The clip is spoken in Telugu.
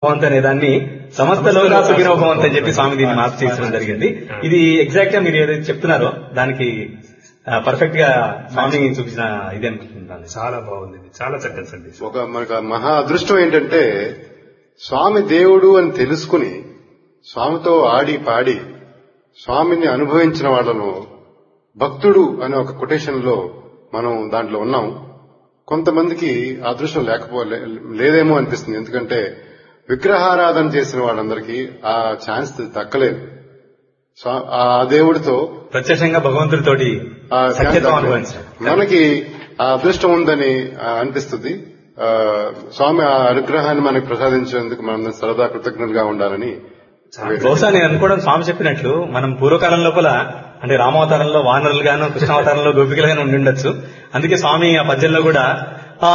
భవంత్ అనే దాన్ని సమస్త లోకా సుఖినో భవంత్ అని చెప్పి స్వామి దీన్ని మార్పు చేయడం జరిగింది ఇది ఎగ్జాక్ట్ గా మీరు ఏదైతే చెప్తున్నారో దానికి పర్ఫెక్ట్ గా స్వామి చూపించిన ఇది అనుకుంటున్నాను చాలా బాగుంది ఇది. చాలా చక్కని సందేశం ఒక మనకు మహా అదృష్టం ఏంటంటే స్వామి దేవుడు అని తెలుసుకుని స్వామితో ఆడి పాడి స్వామిని అనుభవించిన వాళ్ళను భక్తుడు అనే ఒక కొటేషన్ లో మనం దాంట్లో ఉన్నాం కొంతమందికి ఆ అదృష్టం లేకపో లే- లేదేమో అనిపిస్తుంది ఎందుకంటే విగ్రహారాధన చేసిన వాళ్ళందరికీ ఆ ఛాన్స్ దక్కలేదు స్వా- ఆ దేవుడితో ప్రత్యక్షంగా భగవంతుడితోటి ఆ సత్యత్వం ధ్యానం అనుభవించడం మనకి ఆ అదృష్టం ఉందని ఆ, అనిపిస్తుంది ఆ, స్వామి ఆ అనుగ్రహాన్ని మనకి ప్రసాదించేందుకు మనం సరదా కృతజ్ఞతగా ఉండాలని బహుశా నేను అనుకోవడం స్వామి చెప్పినట్లు మనం పూర్వకాలం లోపల అంటే రామావతారంలో వానరులుగాను కృష్ణావతారంలో గోపికలుగాను ఉండి ఉండొచ్చు అందుకే స్వామి ఆ పద్యంలో కూడా